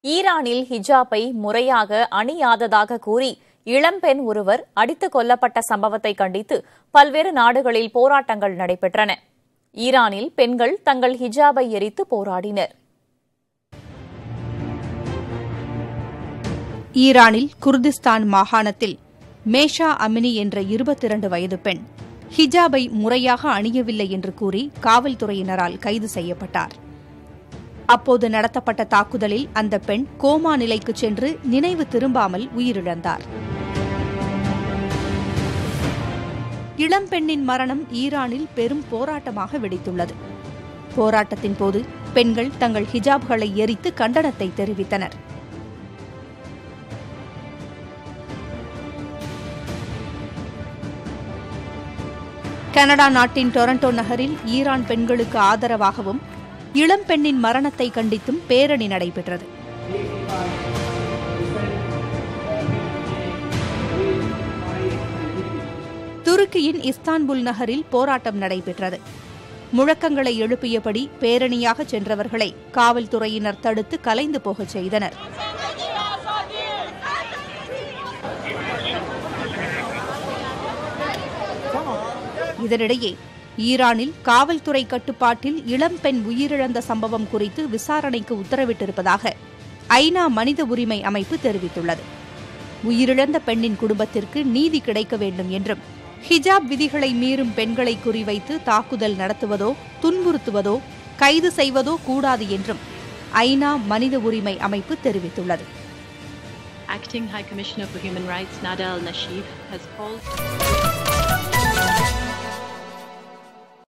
ஈரானில் ஹிஜாபை முறையாக அணியாததாக கூறி இளம்பெண் ஒருவர் அடித்துக் கொல்லப்பட்ட சம்பவத்தை கண்டித்து பல்வேறு நாடுகளில் போராட்டங்கள் நடைபெற்றன ஈரானில் பெண்கள் தங்கள் ஹிஜாபை எரித்து போராடினர் ஈரானில் குர்திஸ்தான் மாகாணத்தில் மேஷா அமினி என்ற இருபத்தி இரண்டு வயது பெண் ஹிஜாபை முறையாக அணியவில்லை என்று கூறி காவல்துறையினரால் கைது செய்யப்பட்டார் அப்போது நடத்தப்பட்ட தாக்குதலில் அந்த பெண் கோமா நிலைக்கு சென்று நினைவு திரும்பாமல் உயிரிழந்தார் இளம்பெண்ணின் மரணம் ஈரானில் பெரும் போராட்டமாக வெடித்துள்ளது போராட்டத்தின் போது பெண்கள் தங்கள் ஹிஜாப்களை எரித்து கண்டனத்தை தெரிவித்தனர் கனடா நாட்டின் டொரண்டோ நகரில் ஈரான் பெண்களுக்கு ஆதரவாகவும் இளம் பெண்ணின் மரணத்தை கண்டித்தும் பேரணி நடைபெற்றது துருக்கியின் இஸ்தான்புல் நகரில் போராட்டம் நடைபெற்றது முழக்கங்களை எழுப்பியபடி பேரணியாக சென்றவர்களை காவல்துறையினர் தடுத்து கலைந்து போகச் செய்தனர் இதனிடையே ஈரானில் காவல்துறை கட்டுப்பாட்டில் இளம்பெண் உயிரிழந்த சம்பவம் குறித்து விசாரணைக்கு உத்தரவிட்டிருப்பதாக ஐநா மனித உரிமை அமைப்பு தெரிவித்துள்ளது உயிரிழந்த பெண்ணின் குடும்பத்திற்கு நீதி கிடைக்க வேண்டும் என்றும் ஹிஜாப் விதிகளை மீறும் பெண்களை குறிவைத்து தாக்குதல் நடத்துவதோ துன்புறுத்துவதோ கைது செய்வதோ கூடாது என்றும் ஐநா மனித உரிமை அமைப்பு தெரிவித்துள்ளது Acting High Commissioner for Human Rights Nada Al Nashif has called